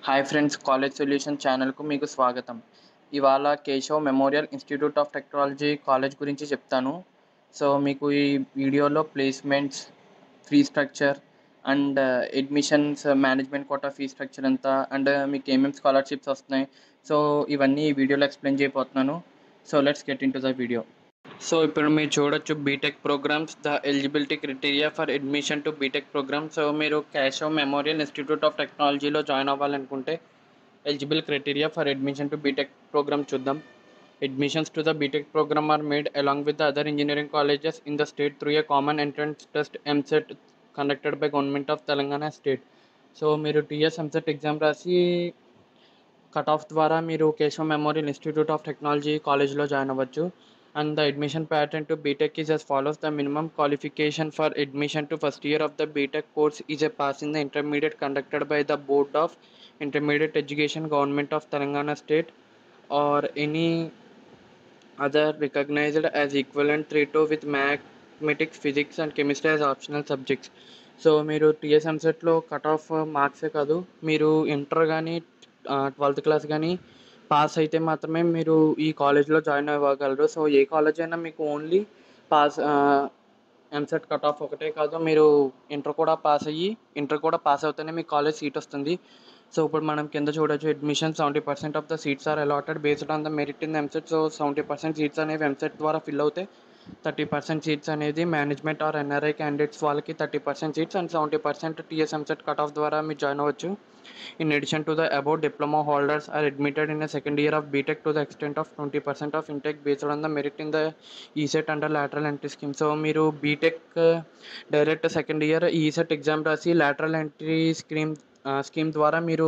Hi friends college solution ఛానల్కు మీకు స్వాగతం ఇవాళ Keshav memorial institute of technology college గురించి చెప్తాను సో మీకు ఈ వీడియోలో placements fee structure and admissions management quota fee structure ఎంత అండ్ మీకు ఏమేమి స్కాలర్షిప్స్ వస్తున్నాయి సో ఇవన్నీ ఈ వీడియోలో ఎక్స్ప్లెయిన్ చేయబోతున్నాను so let's get in to the video so ఇప్పుడు మీరు చూడొచ్చు BTech programmes the eligibility criteria for admission to BTech programme so మీరు కేశవ్ మెమోరియల్ ఇన్స్టిట్యూట్ ఆఫ్ టెక్నాలజీలో జాయిన్ అవ్వాలనుకుంటే eligible criteria for admission to BTech programme చూద్దాం admissions to the BTech programme are made along with the other engineering colleges in the state through a common entrance test EAMCET conducted by government of Telangana state so మీరు TS EAMCET exam రాసి cut off ద్వారా మీరు Keshav memorial institute of technology కాలేజ్లో join అవ్వచ్చు and the admission pattern to BTech is as follows. The minimum qualification for admission to first year of the BTech course is a pass in the intermediate conducted by the Board of Intermediate Education Government of Telangana State or any other recognized as equivalent 3-2 with mathematics, physics and chemistry as optional subjects. So మీరు TS ఎంసెట్లో cut off మార్క్సే కాదు మీరు inter కానీ twelfth class కానీ pass అయితే మాత్రమే మీరు ఈ కాలేజ్లో జాయిన్ అవ్వగలరు సో ఏ కాలేజ్ అయినా మీకు only pass EAMCET cut off ఒకటే కాదు మీరు ఇంటర్ కూడా పాస్ అయ్యి ఇంటర్ కూడా పాస్ అవుతేనే మీకు కాలేజ్ సీట్ వస్తుంది సో ఇప్పుడు మనం కింద చూడొచ్చు admission seventy percent of the seats are allotted based on the merit in EAMCET so seventy percent seats అనేవి ఎంసెట్ ద్వారా ఫిల్ అవుతాయి థర్టీ పర్సెంట్ సీట్స్ అనేది మేనేజ్మెంట్ ఆర్ ఎన్ఆర్ఐ క్యాండిడేట్స్ వాళ్ళకి thirty percent seats and seventy percent TS EAMCET cut off ద్వారా మీరు join అవ్వచ్చు In addition to the above, diploma holders are admitted in a second year of BTech to the extent of 20% of intake based on the merit in the ESET under lateral entry scheme. So మీరు BTech direct second year ECET exam రాసి lateral entry scheme scheme ద్వారా మీరు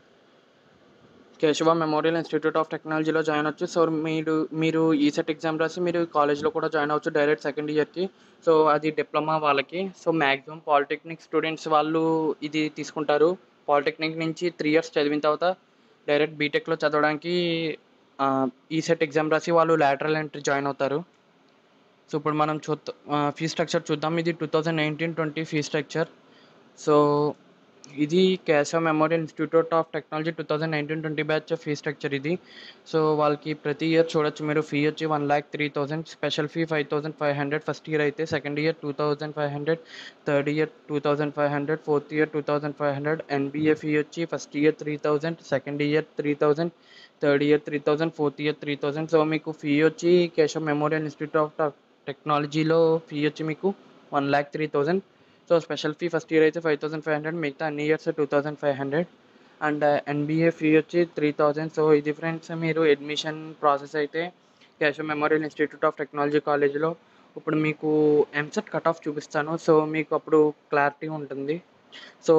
Keshava memorial institute of టెక్నాలజీలో join అవ్వచ్చు so మీరు మీరు ECET exam రాసి మీరు కాలేజ్లో కూడా జాయిన్ అవ్వచ్చు డైరెక్ట్ సెకండ్ ఇయర్కి సో అది డిప్లొమా వాళ్ళకి సో మ్యాక్సిమం పాలిటెక్నిక్ స్టూడెంట్స్ వాళ్ళు ఇది తీసుకుంటారు పాలిటెక్నిక్ నుంచి త్రీ ఇయర్స్ చదివిన తర్వాత డైరెక్ట్ బీటెక్లో చదవడానికి ఈసెట్ ఎగ్జామ్ రాసి వాళ్ళు లాటరల్ ఎంట్రీ జాయిన్ అవుతారు సో ఇప్పుడు మనం చూద్దాం ఫీ స్ట్రక్చర్ చూద్దాం ఇది two thousand nineteen twenty fee structure so ఇది Keshav memorial institute of technology two thousand nineteen twenty batch fee structure ఇది సో వాళ్ళకి ప్రతి ఇయర్ చూడొచ్చు మీరు ఫీ వచ్చి one lakh three thousand special fee five thousand five hundred first year అయితే second year two thousand five hundred third year two thousand five hundred fourth year two thousand five hundred NBA fee వచ్చి first year three thousand second year three thousand third year three thousand fourth year three thousand so మీకు fee వచ్చి Keshav memorial institute of టెక్నాలజీలో fee వచ్చి మీకు one lakh three thousand so special fee first year అయితే five thousand five hundred మిగతా అన్ని years two thousand five hundred and NBA fee వచ్చి three thousand so ఇది ఫ్రెండ్స్ మీరు అడ్మిషన్ ప్రాసెస్ అయితే Keshav memorial institute of technology కాలేజ్లో ఇప్పుడు మీకు ఎంసెట్ కట్ ఆఫ్ చూపిస్తాను సో మీకు అప్పుడు క్లారిటీ ఉంటుంది సో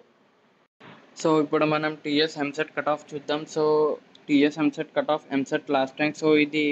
సో ఇప్పుడు మనం టీఎస్ ఎంసెట్ కట్ ఆఫ్ చూద్దాం so TS EAMCET cut off EAMCET last time so ఇది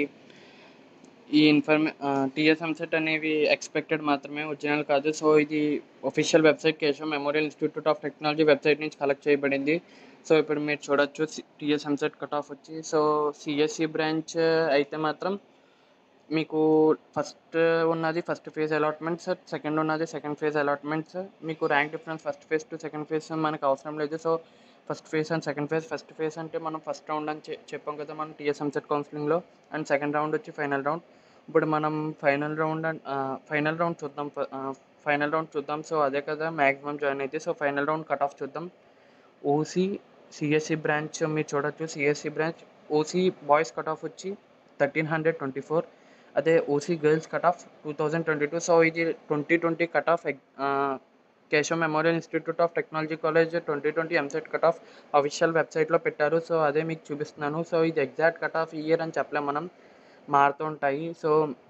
ఈ ఇన్ఫర్మే టీఎస్ ఎంసెట్ అనేవి ఎక్స్పెక్టెడ్ మాత్రమే ఒరిజినల్ కాదు సో ఇది official website Keshav memorial institute of technology website నుంచి కలెక్ట్ చేయబడింది సో ఇప్పుడు మీరు చూడొచ్చు టీఎస్ ఎంసెట్ కట్ ఆఫ్ వచ్చి సో సిఎస్సి బ్రాంచ్ అయితే మాత్రం మీకు ఫస్ట్ ఉన్నది ఫస్ట్ ఫేజ్ అలాట్మెంట్స్ సెకండ్ ఉన్నది సెకండ్ ఫేజ్ అలాట్మెంట్స్ మీకు rank difference first phase to second phase మనకు అవసరం లేదు so first phase and second phase first phase అంటే మనం ఫస్ట్ రౌండ్ అని చెప్పాం కదా మనం టీఎస్ ఎంసెట్ కౌన్సిలింగ్లో అండ్ సెకండ్ రౌండ్ వచ్చి ఫైనల్ రౌండ్ ఇప్పుడు మనం final round and final round చూద్దాం ఫైనల్ రౌండ్ చూద్దాం సో అదే కదా మ్యాక్సిమం జాయిన్ అయితే so final round cut off చూద్దాం ఓసీ సిఎస్సి బ్రాంచ్ మీరు చూడొచ్చు CSC branch OC boys cut off వచ్చి థర్టీన్ హండ్రెడ్ ట్వంటీ ఫోర్ అదే OC girls cut off two thousand twenty two so ఇది twenty twenty cut off Keshav memorial institute of technology college twenty twenty EAMCET cut off official వెబ్సైట్లో పెట్టారు so అదే మీకు చూపిస్తున్నాను so ఇది exact cut of year అని చెప్పలేం మనం మారుతూ ఉంటాయి సో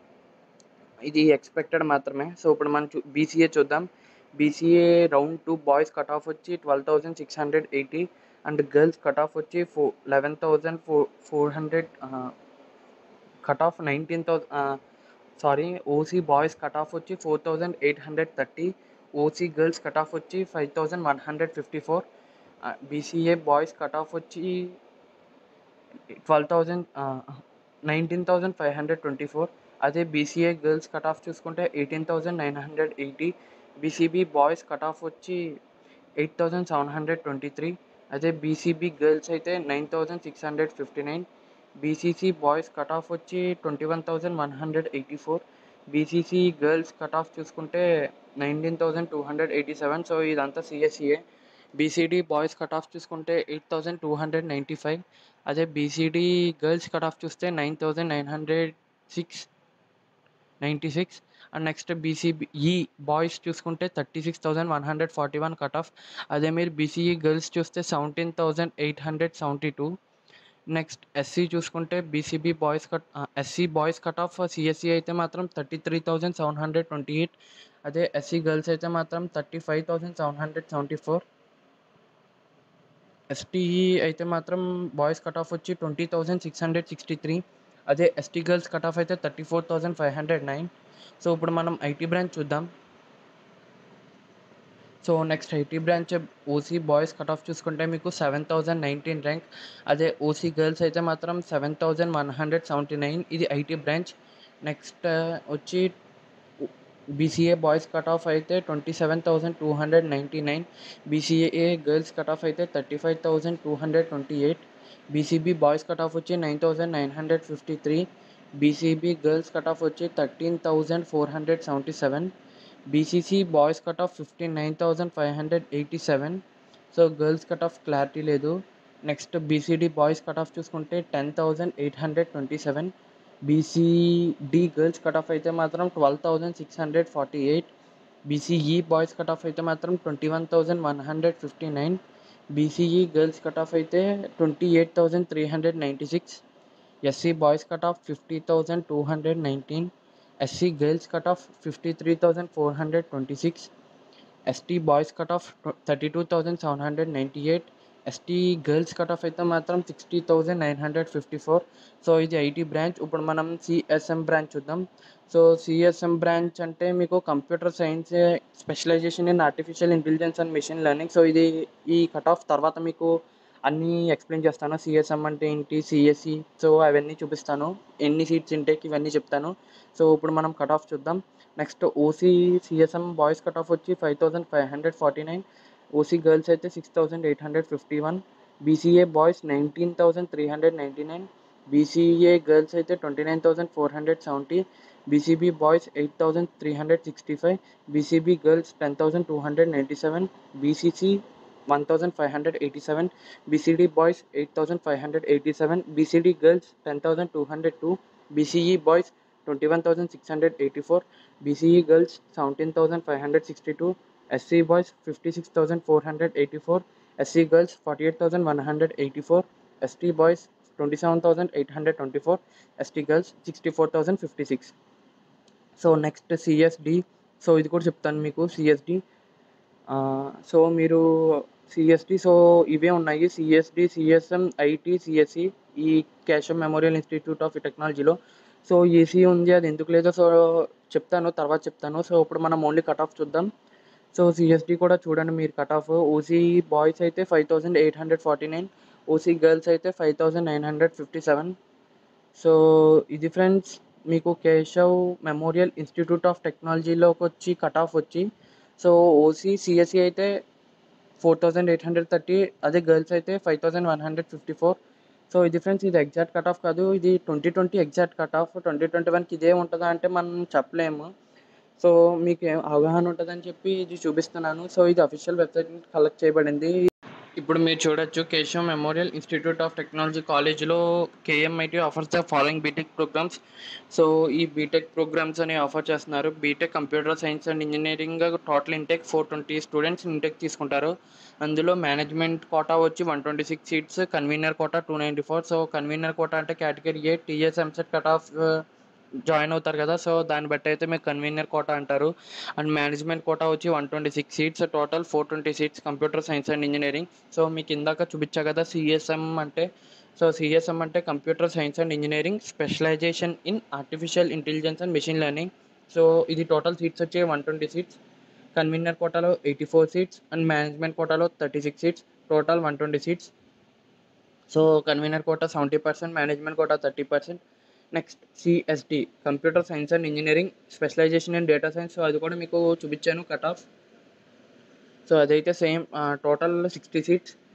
ఇది ఎక్స్పెక్టెడ్ మాత్రమే సో ఇప్పుడు మనం చూ బీసీఏ చూద్దాం BCA round two boys cut off వచ్చి twelve thousand six hundred eighty and girls cut off వచ్చి four eleven thousand four four hundred cut off nineteen thousand sorry OC boys cut off వచ్చి four thousand eight hundred thirty OC girls cut off వచ్చి five thousand one hundred fifty four BCA boys cut off వచ్చి twelve thousand nineteen thousand five hundred twenty four అదే BCA girls cut off చూసుకుంటే eighteen thousand nine hundred eighty BCB boys cut off వచ్చి eight thousand seven hundred twenty three అదే BCB girls అయితే nine thousand six hundred fifty nine BCC boys cut off వచ్చి twenty one thousand one hundred eighty four BCC girls cut off చూసుకుంటే nineteen thousand two hundred eighty seven so ఇదంతా CSCA BCD boys cut off చూసుకుంటే eight thousand two hundred ninety five అదే BCD girls cut off చూస్తే nine thousand nine hundred six ninety six and next BCB ఈ boys చూసుకుంటే thirty six thousand one hundred forty one cut off అదే మీరు BCE girls చూస్తే seventeen thousand eight hundred seventy two next SC చూసుకుంటే BCB boys cut SC boys cut off CSC అయితే మాత్రం thirty three thousand seven hundred twenty eight అదే SC girls అయితే మాత్రం thirty five thousand seven hundred seventy four ఎస్టీఈ అయితే మాత్రం boys cut off వచ్చి twenty thousand six hundred sixty three అదే ST girls cut off అయితే thirty four thousand five hundred nine so ఇప్పుడు మనం ఐటీ బ్రాంచ్ చూద్దాం so next IT branch OC boys cut off చూసుకుంటే మీకు సెవెన్ థౌజండ్ నైన్టీన్ ర్యాంక్ అదే OC girls అయితే మాత్రం seven thousand one hundred seventy nine ఇది ఐటీ బ్రాంచ్ నెక్స్ట్ వచ్చి బీసీఏ బాయ్స్ కట్ ఆఫ్ అయితే twenty seven thousand two hundred ninety nine BCA girls cut off అయితే thirty five thousand two hundred twenty eight BCB boys cut off వచ్చి nine thousand nine hundred fifty three BCB girls cut off వచ్చి thirteen thousand four hundred seventy seven BCC boys cut off fifty nine thousand five hundred eighty seven so girls cut off clarity లేదు next BCD boys cut off చూసుకుంటే ten thousand eight hundred twenty seven BCD girls cut off అయితే మాత్రం twelve thousand six hundred forty eight BCE boys cut off అయితే మాత్రం twenty one thousand one hundred fifty nine BCE girls cut off అయితే twenty eight thousand three hundred ninety six SC boys cut off fifty thousand two hundred nineteen SC girls cut off fifty three thousand four hundred twenty six ST boys cut off thirty two thousand seven hundred ninety eight ST girls cut off అయితే మాత్రం sixty thousand nine hundred fifty four so ఇది IT branch ఇప్పుడు మనం CSM branch చూద్దాం so CSM branch అంటే మీకు computer science specialization in artificial intelligence and machine learning so ఇది ఈ కట్ ఆఫ్ తర్వాత మీకు అన్నీ ఎక్స్ప్లెయిన్ చేస్తాను సిఎస్ఎం అంటే ఏంటి సిఎస్సి సో అవన్నీ చూపిస్తాను ఎన్ని సీట్స్ ఇంటేక్ ఇవన్నీ చెప్తాను సో ఇప్పుడు మనం కట్ ఆఫ్ చూద్దాం next OC CSM boys cut off వచ్చి five thousand five hundred forty nine OC girls అయితే six thousand eight hundred fifty one BCA boys nineteen thousand three hundred ninety nine BCA girls అయితే twenty nine thousand four hundred seventy BCB boys eight thousand three hundred sixty five BCB girls ten thousand two hundred ninety seven BCC one thousand five hundred eighty seven BCD boys eight thousand five hundred eighty seven BCD girls ten thousand two hundred two BCE boys twenty one thousand six hundred eighty four BCE girls seventeen thousand five hundred sixty two SC boys fifty six thousand four hundred eighty four SC girls forty eight thousand one hundred eighty four ST boys twenty seven thousand eight hundred twenty four ST girls sixty four thousand fifty six so next CSD so ఇది కూడా చెప్తాను మీకు CSD so మీరు CSD so ఇవే ఉన్నాయి CSD CSM IT CSC ఈ Keshav memorial institute of టెక్నాలజీలో so AC ఉంది అది ఎందుకు లేదో సో చెప్తాను తర్వాత చెప్తాను సో ఇప్పుడు మనం ఓన్లీ కట్ ఆఫ్ చూద్దాం సో సిఎస్డి కూడా చూడండి మీరు కట్ ఆఫ్ ఓసీ బాయ్స్ అయితే five thousand eight hundred forty nine OC girls అయితే five thousand nine hundred fifty seven so ఇది ఫ్రెండ్స్ మీకు కేశవ్ మెమోరియల్ ఇన్స్టిట్యూట్ ఆఫ్ టెక్నాలజీలోకి వచ్చి కట్ ఆఫ్ వచ్చి సో ఓసీ సిఎస్సి అయితే four thousand eight hundred thirty అదే girls అయితే five thousand one hundred fifty four so ఇది ఫ్రెండ్స్ ఇది ఎగ్జాక్ట్ కట్ ఆఫ్ కాదు ఇది twenty twenty exact cut off twenty twenty వన్కి ఇదే ఉంటుందా అంటే మనం చెప్పలేము సో మీకు ఏం అవగాహన ఉంటుందని చెప్పి ఇది చూపిస్తున్నాను సో ఇది అఫీషియల్ వెబ్సైట్ నుంచి కలెక్ట్ చేయబడింది ఇప్పుడు మీరు చూడొచ్చు Keshav memorial institute of technology కాలేజ్లో KMIT offers the following BTech programmes so ఈ బీటెక్ ప్రోగ్రామ్స్ అని ఆఫర్ చేస్తున్నారు BTech computer science and engineering total intake four twenty students intake తీసుకుంటారు అందులో మేనేజ్మెంట్ కోటా వచ్చి one twenty six seats convener quota two ninety four so convener quota అంటే category A TS EAMCET cut off join అవుతారు కదా so దాన్ని బట్టి అయితే మీకు కన్వీనర్ కోటా అంటారు అండ్ మేనేజ్మెంట్ కోటా వచ్చి one twenty six seats total four twenty seats computer science and engineering so మీకు ఇందాక చూపించా కదా సిఎస్ఎం అంటే సో సిఎస్ఎం అంటే computer science and engineering specialization in artificial intelligence and machine learning so ఇది total seats వచ్చి one twenty seats convener కోటాలో eighty four seats and management కోటాలో thirty six seats total one twenty seats so convener quota seventy percent management quota thirty percent next CSD computer science and engineering specialization in data science so అది కూడా మీకు చూపించాను cut off so అదైతే same total sixty seats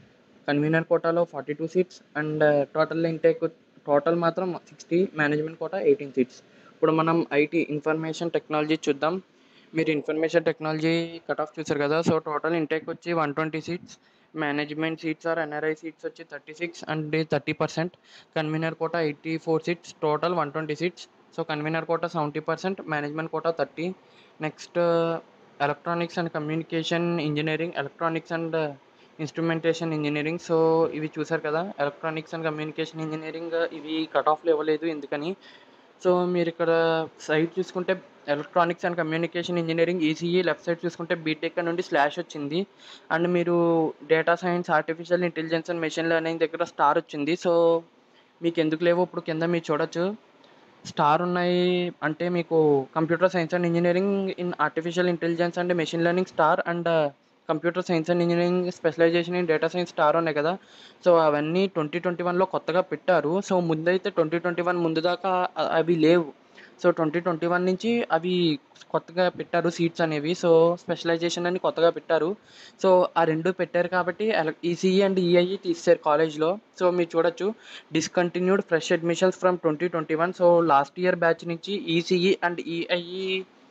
convener కోటాలో forty two seats and total intake total మాత్రం sixty management quota eighteen seats ఇప్పుడు మనం IT information technology చూద్దాం మీరు ఇన్ఫర్మేషన్ టెక్నాలజీ కట్ ఆఫ్ చూసారు కదా సో టోటల్ ఇంటేక్ వచ్చి one twenty seats management seats or NRI seats వచ్చి thirty six and thirty percent convener quota eighty four seats total one twenty seats so convener quota seventy percent management quota thirty next electronics and communication engineering electronics and instrumentation engineering so ఇవి చూసారు కదా electronics and communication engineering ఇవి cut ఆఫ్లు ఇవ్వలేదు ఎందుకని సో మీరు ఇక్కడ సైడ్ చూసుకుంటే electronics and communication engineering ECE left side చూసుకుంటే బీటెక్ నుండి స్లాష్ వచ్చింది అండ్ మీరు data science artificial intelligence and machine learning దగ్గర స్టార్ వచ్చింది సో మీకు ఎందుకు లేవో ఇప్పుడు కింద మీరు చూడొచ్చు స్టార్ ఉన్నాయి అంటే మీకు computer science and engineering in artificial intelligence and machine learning star and computer science and engineering specialization in data science star ఉన్నాయి కదా సో అవన్నీ ట్వంటీ ట్వంటీ వన్లో కొత్తగా పెట్టారు సో ముందైతే ట్వంటీ ట్వంటీ వన్ ముందు దాకా అ- అవి లేవు సో ట్వంటీ ట్వంటీ వన్ నుంచి అవి కొత్తగా పెట్టారు సీట్స్ అనేవి సో స్పెషలైజేషన్ అని కొత్తగా పెట్టారు సో ఆ రెండు పెట్టారు కాబట్టి ఈసీఈ అండ్ ఈఐఈ తీసారు కాలేజ్లో సో మీరు చూడొచ్చు discontinued fresh admissions from twenty twenty one so last year batch నుంచి ECE and EIE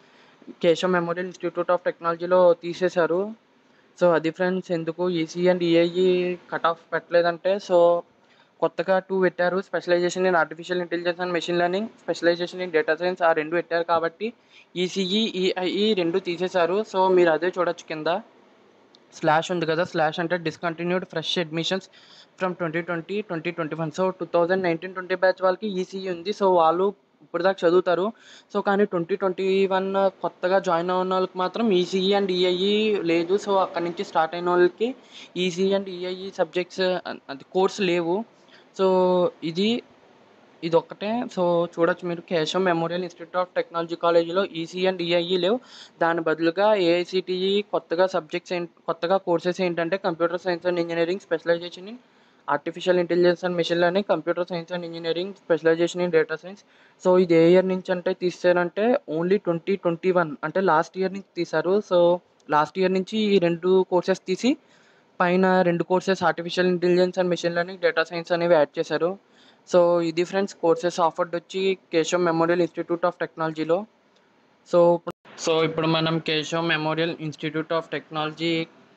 Keshav memorial institute of టెక్నాలజీలో తీసేశారు సో అది ఫ్రెండ్స్ ఎందుకు EC and EIE cut off పెట్టలేదంటే సో కొత్తగా టూ పెట్టారు specialization in artificial intelligence and machine learning specialization in data science ఆ రెండు పెట్టారు కాబట్టి ఈసీఈ ఈఐఈ రెండు తీసేశారు సో మీరు అదే చూడొచ్చు కింద స్లాష్ ఉంది కదా స్లాష్ అంటే discontinued fresh admissions from twenty twenty twenty twenty one so two thousand nineteen twenty batch వాళ్ళకి ఈసీఈ ఉంది సో వాళ్ళు ఇప్పుడు దాకా చదువుతారు సో కానీ ట్వంటీ ట్వంటీ వన్ కొత్తగా జాయిన్ అయిన వాళ్ళకి మాత్రం ఈసీఈ అండ్ ఈఐఈ లేదు సో అక్కడి నుంచి స్టార్ట్ అయిన వాళ్ళకి ఈసీఈ అండ్ ఈఐఈ సబ్జెక్ట్స్ అది కోర్స్ లేవు సో ఇది ఇది ఒక్కటే సో చూడొచ్చు మీరు Keshav memorial institute of Technology కాలేజీలో ఈసీ అండ్ ఈఐఈ లేవు దాని బదులుగా ఏఐసిటిఈ కొత్తగా సబ్జెక్ట్స్ ఏంటి కొత్తగా కోర్సెస్ ఏంటంటే computer science and engineering specialization in artificial intelligence and machine learning computer science and engineering specialization in data science so ఇది ఏ ఇయర్ నుంచి అంటే తీసారంటే ఓన్లీ ట్వంటీ ట్వంటీ వన్ అంటే లాస్ట్ ఇయర్ నుంచి తీశారు సో లాస్ట్ ఇయర్ నుంచి ఈ రెండు కోర్సెస్ తీసి పైన రెండు courses artificial intelligence and machine learning data science అనేవి యాడ్ చేశారు సో ఇది ఫ్రెండ్స్ కోర్సెస్ ఆఫర్డ్ వచ్చి కేశవ్ మెమోరియల్ ఇన్స్టిట్యూట్ ఆఫ్ టెక్నాలజీలో సో సో ఇప్పుడు మనం Keshav memorial institute of Technology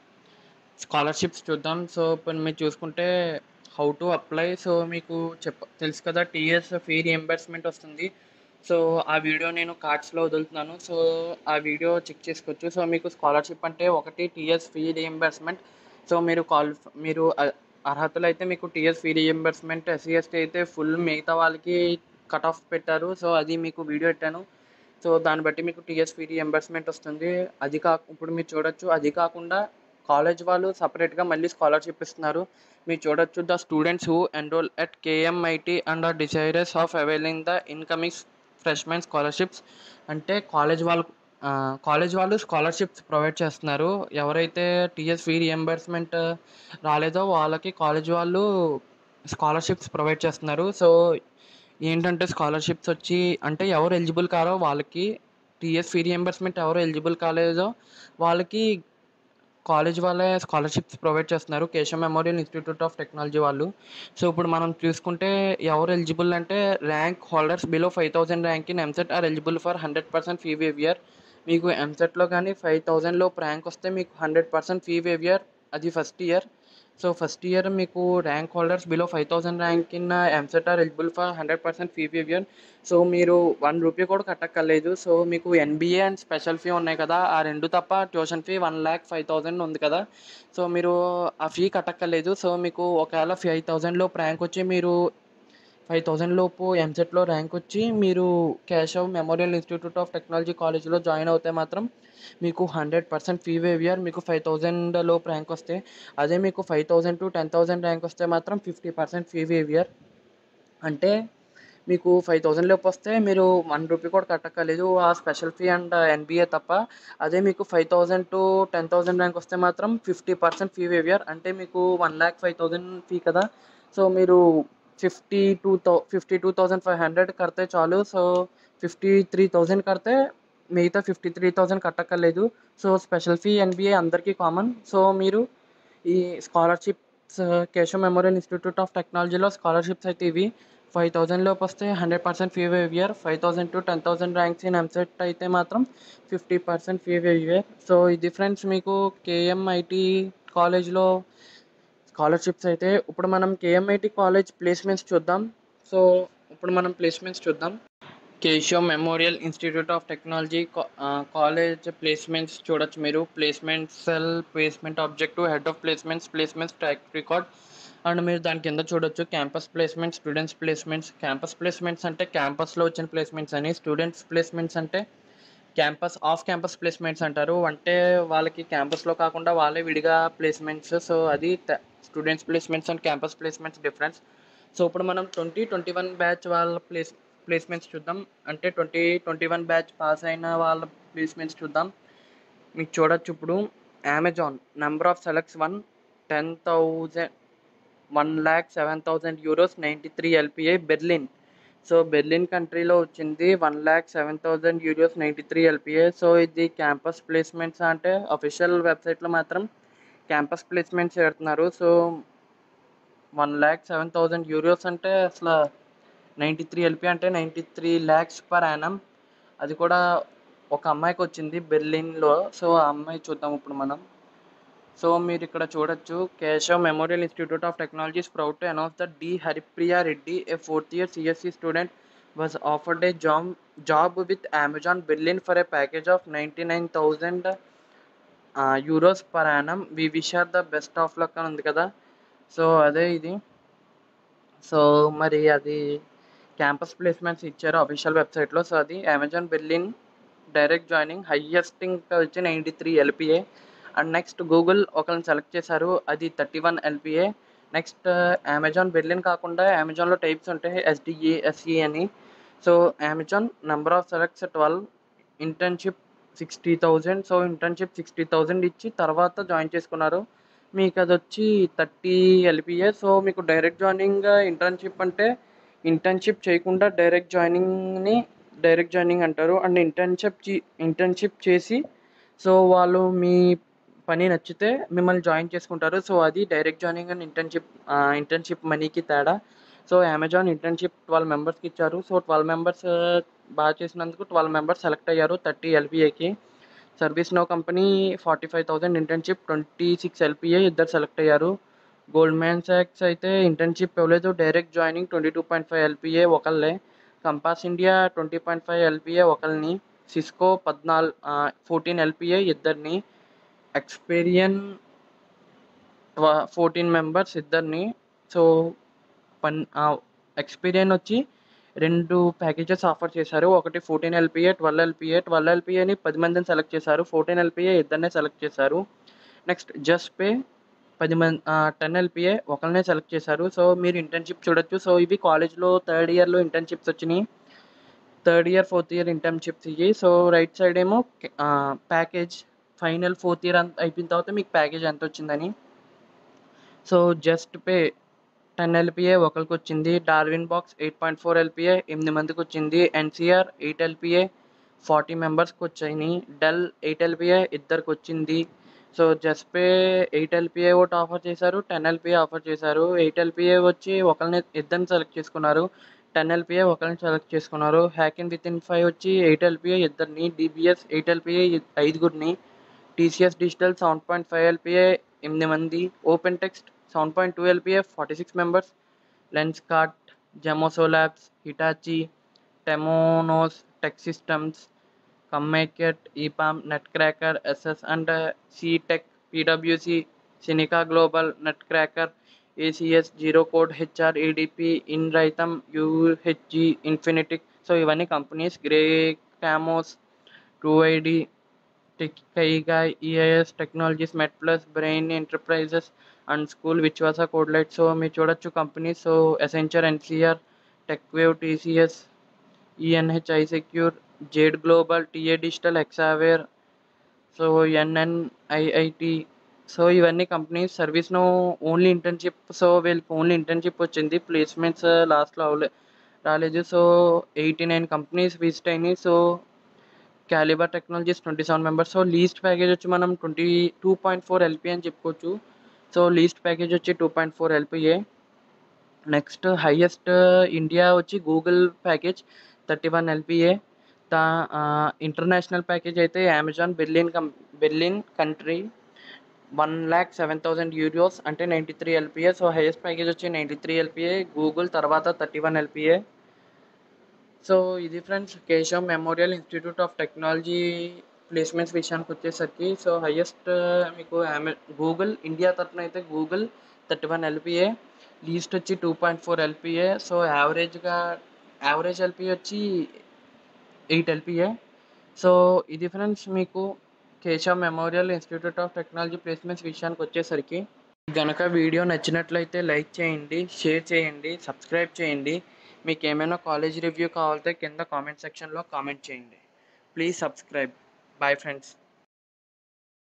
scholarships చూద్దాం సో ఇప్పుడు మీరు చూసుకుంటే హౌ టు అప్లై సో మీకు చెప్ప తెలుసు కదా టీఎస్ ఫీ రియంబర్స్మెంట్ వస్తుంది సో ఆ వీడియో నేను కార్డ్స్లో వదులుతున్నాను సో ఆ వీడియో చెక్ చేసుకోవచ్చు సో మీకు స్కాలర్షిప్ అంటే ఒకటి టీఎస్ ఫీ రియంబర్స్మెంట్ సో మీరు కాల్ మీరు అ- అర్హతలు అయితే మీకు TS fee reimbursement SC ST అయితే ఫుల్ మిగతా వాళ్ళకి కట్ ఆఫ్ పెట్టారు సో అది మీకు వీడియో పెట్టాను సో దాన్ని బట్టి మీకు టీఎస్ ఫీ రియంబర్స్మెంట్ వస్తుంది అది కా ఇప్పుడు మీరు చూడొచ్చు అది కాకుండా కాలేజ్ వాళ్ళు సపరేట్గా మళ్ళీ స్కాలర్షిప్ ఇస్తున్నారు మీరు చూడొచ్చు the students who enroll at KMIT and are desirous of availing the incoming freshmen scholarships అంటే కాలేజ్ వాళ్ళు కాలేజ్ వాళ్ళు స్కాలర్షిప్స్ ప్రొవైడ్ చేస్తున్నారు ఎవరైతే టీఎస్ ఫీ రియంబర్స్మెంట్ రాలేదో వాళ్ళకి కాలేజ్ వాళ్ళు స్కాలర్షిప్స్ ప్రొవైడ్ చేస్తున్నారు సో ఏంటంటే స్కాలర్షిప్స్ వచ్చి అంటే ఎవరు ఎలిజిబుల్ కారో వాళ్ళకి టీఎస్ ఫీ రియంబర్స్మెంట్ ఎవరు ఎలిజిబుల్ కాలేదో వాళ్ళకి కాలేజ్ వాళ్ళే స్కాలర్షిప్స్ ప్రొవైడ్ చేస్తున్నారు Keshav memorial institute of Technology వాళ్ళు సో ఇప్పుడు మనం చూసుకుంటే ఎవరు ఎలిజిబుల్ అంటే rank holders below five thousand rank in EAMCET are eligible for hundred percent fee waiver మీకు ఎంసెట్లో కానీ ఫైవ్ థౌజండ్లో ర్యాంక్ వస్తే మీకు హండ్రెడ్ పర్సెంట్ ఫీ వేవియర్ అది first year so first year మీకు rank holders below five thousand rank in EAMCET are eligible for hundred percent fee waiver so మీరు one rupee కూడా కట్టక్కర్లేదు సో మీకు ఎన్బిఏ అండ్ స్పెషల్ ఫీ ఉన్నాయి కదా ఆ రెండు తప్ప tuition fee one lakh five thousand ఉంది కదా సో మీరు ఆ ఫీ కట్టక్కర్లేదు సో మీకు ఒకవేళ ఫైవ్ థౌజండ్లో ర్యాంక్ వచ్చి మీరు ఫైవ్ థౌజండ్ లోపు ఎంసెట్లో ర్యాంక్ వచ్చి మీరు Keshav memorial institute of technology కాలేజ్లో జాయిన్ అవుతే మాత్రం మీకు హండ్రెడ్ పర్సెంట్ ఫీ వేవియర్ మీకు ఫైవ్ థౌజండ్ లోపు ర్యాంక్ వస్తే అదే మీకు five thousand to ten thousand rank వస్తే మాత్రం ఫిఫ్టీ పర్సెంట్ ఫీ వేవియర్ అంటే మీకు ఫైవ్ థౌజండ్ లోపు వస్తే మీరు వన్ రూపీ కూడా కట్టక్కర్లేదు ఆ స్పెషల్ ఫీ అండ్ ఎన్బిఏ తప్ప అదే మీకు five thousand to ten thousand rank వస్తే మాత్రం ఫిఫ్టీ పర్సెంట్ ఫీ వేవియర్ అంటే మీకు one lakh five thousand fee కదా సో మీరు ఫిఫ్టీ టూ థౌ fifty two thousand five hundred కడితే చాలు సో ఫిఫ్టీ త్రీ థౌజండ్ కడితే మిగతా ఫిఫ్టీ త్రీ థౌజండ్ కట్టక్కర్లేదు సో స్పెషల్ ఫీ ఎన్బిఏ అందరికీ కామన్ సో మీరు ఈ scholarship Keshav memorial institute of టెక్నాలజీలో స్కాలర్షిప్స్ అయితే ఇవి ఫైవ్ థౌజండ్ లోపు వస్తే hundred percent fee waiver five thousand to ten thousand ranks in EAMCET అయితే మాత్రం fifty percent fee waiver so ఇది ఫ్రెండ్స్ మీకు కేఎంఐటి కాలేజ్లో స్కాలర్షిప్స్ అయితే ఇప్పుడు మనం కేఎంఐటి కాలేజ్ ప్లేస్మెంట్స్ చూద్దాం సో ఇప్పుడు మనం ప్లేస్మెంట్స్ చూద్దాం Keshav memorial institute of technology college placements చూడొచ్చు మీరు placement cell placement objective head of placements placements track record and మీరు దాని కింద చూడొచ్చు campus placements students placements campus placements అంటే క్యాంపస్లో వచ్చిన ప్లేస్మెంట్స్ అని స్టూడెంట్స్ ప్లేస్మెంట్స్ అంటే క్యాంపస్ ఆఫ్ క్యాంపస్ ప్లేస్మెంట్స్ అంటారు అంటే వాళ్ళకి క్యాంపస్లో కాకుండా వాళ్ళే విడిగా ప్లేస్మెంట్స్ సో అది students placements and campus placements difference so ఇప్పుడు మనం ట్వంటీ ట్వంటీ వన్ బ్యాచ్ వాళ్ళ ప్లేస్ ప్లేస్మెంట్స్ చూద్దాం అంటే twenty twenty one batch pass అయిన వాళ్ళ ప్లేస్మెంట్స్ చూద్దాం మీకు చూడొచ్చు ఇప్పుడు Amazon number of selects one ten thousand one lakh seven thousand euros ninety three LPI Berlin so Berlin కంట్రీలో వచ్చింది one lakh seven thousand euros ninety three LPI so ఇది campus placements అంటే అఫీషియల్ వెబ్సైట్లో మాత్రం క్యాంపస్ ప్లేస్మెంట్స్ పెడుతున్నారు so one lakh seven thousand euros అంటే అసలు ninety three LP అంటే ninety three lakhs per annum అది కూడా ఒక అమ్మాయికి వచ్చింది బెర్లిన్లో సో ఆ అమ్మాయి చూద్దాం ఇప్పుడు మనం సో మీరు ఇక్కడ చూడొచ్చు Keshav memorial institute of Technology proud to announce the D Haripriya Reddy a fourth year CSC student was offered a job job with Amazon Berlin for a package of ninety nine thousand euros per annum we wish her the best of luck అని ఉంది కదా so అదే ఇది so మరి అది campus placements ఇచ్చారు official వెబ్సైట్లో so అది Amazon Berlin direct joining highest ఇంకా వచ్చి ninety three LPA and next Google ఒకరిని సెలెక్ట్ చేశారు అది thirty one LPA next Amazon Berlin కాకుండా అమెజాన్లో టైప్స్ ఉంటాయి ఎస్డిఏ ఎస్ఈ అని so Amazon number of selects twelve internship sixty thousand so internship sixty thousand ఇచ్చి తర్వాత జాయిన్ చేసుకున్నారు మీకు అది వచ్చి థర్టీ ఎల్పిఏ సో మీకు డైరెక్ట్ జాయినింగ్ ఇంటర్న్షిప్ అంటే ఇంటర్న్షిప్ చేయకుండా డైరెక్ట్ జాయినింగ్ని డైరెక్ట్ జాయినింగ్ అంటారు అండ్ ఇంటర్న్షిప్ ఇంటర్న్షిప్ చేసి సో వాళ్ళు మీ పని నచ్చితే మిమ్మల్ని జాయిన్ చేసుకుంటారు సో అది direct joining and internship internship మనీకి తేడా సో అమెజాన్ ఇంటర్న్షిప్ ట్వెల్వ్ మెంబర్స్కి ఇచ్చారు సో ట్వెల్వ్ మెంబర్స్ బాగా చేసినందుకు ట్వెల్వ్ మెంబర్స్ సెలెక్ట్ అయ్యారు థర్టీ ఎల్పిఏకి ServiceNow company forty five thousand internship twenty six LPA ఇద్దరు సెలెక్ట్ అయ్యారు గోల్డ్మ్యాన్ సాక్స్ అయితే ఇంటర్న్షిప్ ఇవ్వలేదు direct joining twenty two point five LPA ఒకళ్ళే Compass India twenty point five LPA ఒకరిని సిస్కో పద్నాలుగు ఫోర్టీన్ ఎల్పిఏ ఇద్దరిని ఎక్స్పీరియన్ ఫోర్టీన్ మెంబర్స్ ఇద్దరిని సో పన్ ఎక్స్పీరియన్ వచ్చి రెండు ప్యాకేజెస్ ఆఫర్ చేశారు ఒకటి fourteen LPA twelve LPA twelve ఎల్పిఏని పది మందిని సెలెక్ట్ చేశారు ఫోర్టీన్ ఎల్పిఏ ఇద్దరినే సెలెక్ట్ చేశారు నెక్స్ట్ జస్ట్ పే పది మంది టెన్ ఎల్పిఏ ఒకరినే సెలెక్ట్ చేశారు సో మీరు ఇంటర్న్షిప్ చూడొచ్చు సో ఇవి కాలేజ్లో థర్డ్ ఇయర్లో ఇంటర్న్షిప్స్ వచ్చినాయి third year fourth year internships ఇవి సో రైట్ సైడ్ ఏమో ప్యాకేజ్ ఫైనల్ ఫోర్త్ ఇయర్ అంత అయిపోయిన తర్వాత మీకు ప్యాకేజ్ ఎంత వచ్చిందని so just Juspay ten LPA ఒకరికి వచ్చింది Darwinbox eight point four LPA ఎనిమిది మందికి వచ్చింది ఎన్సిఆర్ ఎయిట్ ఎల్పిఏ ఫార్టీ మెంబర్స్కి వచ్చాయి డెల్ ఎయిట్ ఎల్పిఏ ఇద్దరికి వచ్చింది so just pay eight LPA ఒకటి ఆఫర్ చేశారు టెన్ ఎల్పిఏ ఆఫర్ చేశారు ఎయిట్ ఎల్పిఏ వచ్చి ఒకరిని ఇద్దరిని సెలెక్ట్ చేసుకున్నారు టెన్ ఎల్పిఏ ఒకరిని సెలెక్ట్ చేసుకున్నారు hack in with in five వచ్చి ఎయిట్ ఎల్పిఏ ఇద్దరిని డిబిఎస్ ఎయిట్ ఎల్పిఏ ఐదుగురిని TCS digital seven point five LPA ఎనిమిది మంది open text seven point two LPA forty six members Lenskart Zemoso labs Hitachi Temenos tech systems కమ్మేకెట్ EPAM net cracker SS and C tech పీడబ్ల్యూసి సినికా global NetCracker ACS zero code HR ADP in rhythm UHG ఇన్ఫినిటిక్ so ఇవన్నీ companies grey క్యామోస్ two ID tech కైగా EIS technologies met plus brain enterprises and school విశ్వాస కోడ్లైట్ so మీరు చూడొచ్చు companies so Accenture NCR Techwave TCS ENH I secure Jade global TA digital ఎక్సావేర్ so NNIIT so ఇవన్నీ companies సర్వీస్ను only internship so వీళ్ళకి only internship వచ్చింది placements లాస్ట్లో అవలే రాలేదు so eighty nine companies visit అయినాయి so caliber technologies twenty seven members so least package వచ్చి మనం twenty two point four LP అని చెప్పుకోవచ్చు సో లీస్ట్ ప్యాకేజ్ వచ్చి two point four LPA next highest India వచ్చి Google package thirty one LPA the international package అయితే Amazon Berlin కం Berlin country one lakh seven thousand euros అంటే ninety three LPA so highest package వచ్చి ninety three LPA Google తర్వాత thirty one LPA so ఇది friends Keshav memorial institute of technology placements విషయానికి వచ్చేసరికి so highest మీకు అమె గూగుల్ ఇండియా తరఫున అయితే Google thirty one LPA least వచ్చి two point four LPA so యావరేజ్గా యావరేజ్ ఎల్పిఏ వచ్చి ఎయిట్ ఎల్పిఏ సో ఇది ఫ్రెండ్స్ మీకు Keshav memorial institute of technology placements విషయానికి వచ్చేసరికి గనక వీడియో నచ్చినట్లయితే లైక్ చేయండి షేర్ చేయండి సబ్స్క్రైబ్ చేయండి మీకు ఏమైనా కాలేజ్ రివ్యూ కావాలంటే కింద కామెంట్ సెక్షన్లో కామెంట్ చేయండి ప్లీజ్ సబ్స్క్రైబ్ బాయ్ ఫ్రెండ్స్